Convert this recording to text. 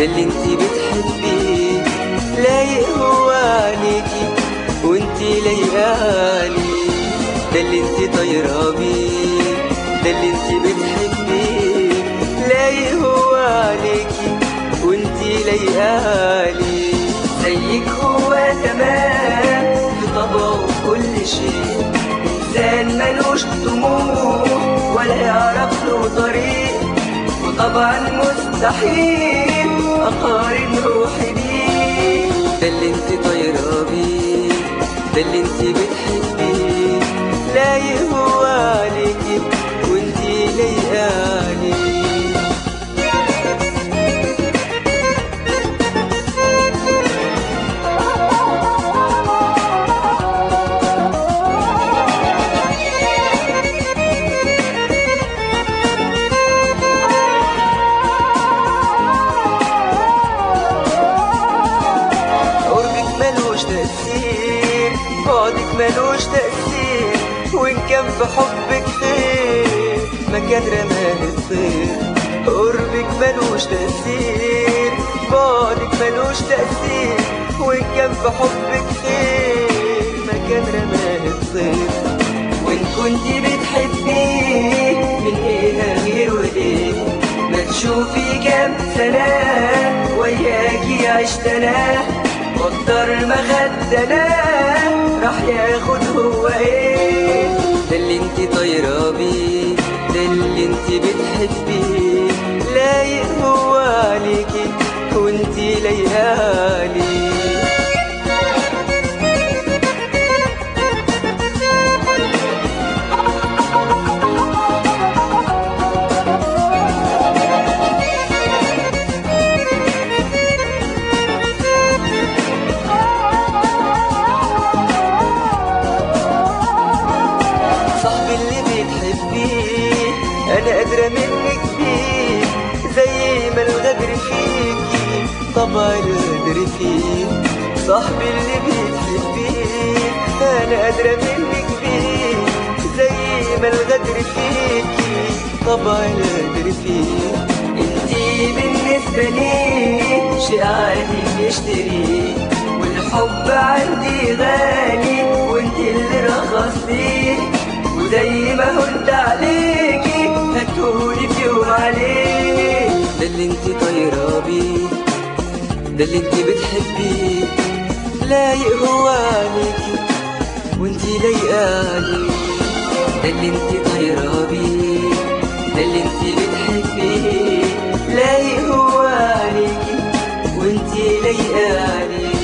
اللي انت بتحبيه لايق هو عليكي وانت لايقالي ده اللي انت طايره بيه ده اللي انت بتحبيه لايق هو عليكي وانت لايقالي زيك هو تمام في طبعه وكل شيء انسان ملوش طموح ولا يعرف له طريق وطبعا مستحيل اقارن روحي بيه ده اللي انت طايره بيه ده اللي انت بتحبيه لايق هو عليكي وانت لايقالي قربك ملوش تأثير بعدك ملوش تأثير وإن كان في حبك خير مكان رماه الطير قربك ملوش تأثير بعدك ملوش تأثير وإن كان في حبك خير مكان رماه الطير وإن كنت بتحبيه من إيه غير وليه ما تشوفي كام سنة وياكي عشت أنا قدر ما خدنا راح ياخد هو ايه ده اللي انت طايره بيه ده اللي انت بتحبيه لايق هو عليكي وانت لايقالي صاحبي اللي بتحبيه انا قادرة منك بيه زي ما الغدر فيكي طبع الغدر فيه صاحبي اللي بتحبيه انا قادرة منك بيه زي ما الغدر فيكي طبع الغدر فيه انتي بالنسبة لي شيء عادي نشتريه والحب عندي غالي وانت اللي رخصتيه وزي ما هنت عليكي هتقولي في يوم عليه ده اللي انت طايره بيه ده اللي انت بتحبيه لايق هو عليكي وانت لايقالي ده اللي انت طايره بيه ده اللي انت بتحبيه لايق هو عليكي وانت لايقالي